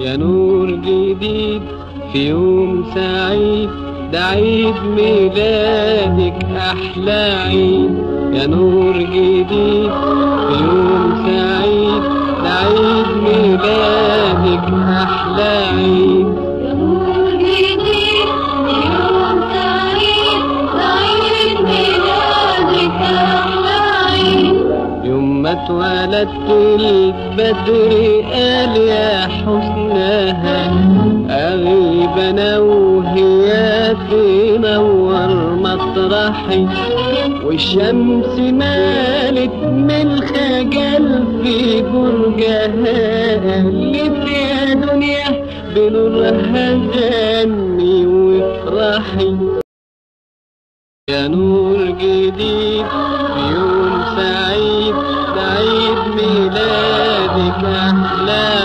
يا نور جديد في يوم سعيد ده عيد ميلادك أحلى عيد يا نور جديد في يوم سعيد ده عيد ميلادك أحلى عيد يا نور جديد يوم سعيد سعيد ميلادك أحلى عيد يوم ما اتولدت البدر قال يا حسنها أغيب أنا وهي تنور مطرحي والشمس مالت من خجل في برجها قالت يا دنيا بنورها غني وافرحي يا نور جديد في يوم سعيد ده عيد ميلادك أحلى